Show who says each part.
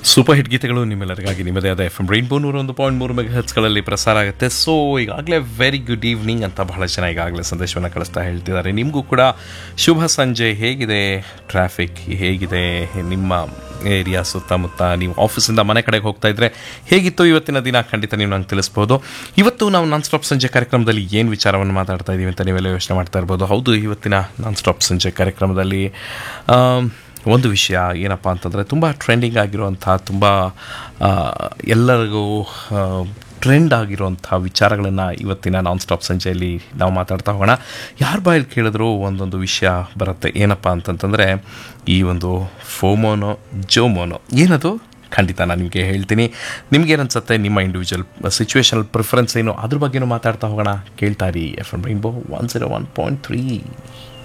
Speaker 1: super hit ಗೀತೆಗಳು ನಿಮ್ಮೆಲ್ಲರಿಗಾಗಿ ನಿಮ್ಮದೇ ಆದ ಎಫ್ ಎಂ ರೈನ್ಬೋ ನೂರ ಒಂದು ಪಾಯಿಂಟ್ ಮೂರು ಮೆಗಾ ಹರ್ಟ್ಸ್ಗಳಲ್ಲಿ ಪ್ರಸಾರ ಆಗುತ್ತೆ ಸೊ ಈಗಾಗಲೇ ವೆರಿ ಗುಡ್ ಈವ್ನಿಂಗ್ ಅಂತ ಬಹಳ ಜನ ಈಗಾಗಲೇ ಸಂದೇಶವನ್ನು ಕಳಿಸ್ತಾ ಹೇಳ್ತಿದ್ದಾರೆ ನಿಮಗೂ ಕೂಡ ಶುಭ ಸಂಜೆ ಹೇಗಿದೆ ಟ್ರಾಫಿಕ್ ಹೇಗಿದೆ ನಿಮ್ಮ ಏರಿಯಾ ಸುತ್ತಮುತ್ತ ನೀವು ಆಫೀಸಿಂದ ಮನೆ ಕಡೆಗೆ ಹೋಗ್ತಾ ಇದ್ರೆ ಹೇಗಿತ್ತು ಇವತ್ತಿನ ದಿನ ಖಂಡಿತ ನೀವು ನಂಗೆ ತಿಳಿಸ್ಬೋದು ಇವತ್ತು ನಾವು ನಾನ್ ಸ್ಟಾಪ್ ಸಂಜೆ ಕಾರ್ಯಕ್ರಮದಲ್ಲಿ ಏನು ವಿಚಾರವನ್ನು ಮಾತಾಡ್ತಾ ಇದ್ದೀವಿ ಅಂತ ನೀವೆಲ್ಲ ಯೋಚನೆ ಮಾಡ್ತಾ ಇರ್ಬೋದು ಹೌದು ಇವತ್ತಿನ ನಾನ್ ಸ್ಟಾಪ್ ಸಂಜೆ ಕಾರ್ಯಕ್ರಮದಲ್ಲಿ ಆಮ್, ಒಂದು ವಿಷಯ ಏನಪ್ಪ ಅಂತಂದರೆ ತುಂಬ ಟ್ರೆಂಡಿಂಗ್ ಆಗಿರುವಂಥ ತುಂಬ ಆ, ಎಲ್ಲರಿಗೂ ಟ್ರೆಂಡ್ ಆಗಿರುವಂಥ ವಿಚಾರಗಳನ್ನು ಇವತ್ತಿನ ನಾನ್ ಸ್ಟಾಪ್ ಸಂಜೆಯಲ್ಲಿ ನಾವು ಮಾತಾಡ್ತಾ ಹೋಗೋಣ ಯಾರ ಬಾಯಲ್ಲಿ ಕೇಳಿದ್ರು ಒಂದೊಂದು ವಿಷಯ ಬರುತ್ತೆ ಏನಪ್ಪ ಅಂತಂತಂದರೆ ಈ ಒಂದು ಫೋಮೋನೋ ಜೋಮೋನೋ ಏನದು ಖಂಡಿತ ನಾನು ನಿಮಗೆ ಹೇಳ್ತೀನಿ ನಿಮ್ಗೇನು ಅನ್ಸುತ್ತೆ ನಿಮ್ಮ ಇಂಡಿವಿಜುವಲ್ ಸಿಚುವೇಶನಲ್ ಪ್ರಿಫರೆನ್ಸ್ ಏನು ಅದ್ರ ಬಗ್ಗೆನೂ ಮಾತಾಡ್ತಾ ಹೋಗೋಣ ಕೇಳ್ತಾ ಇರಿ F M rainbow one zero one point three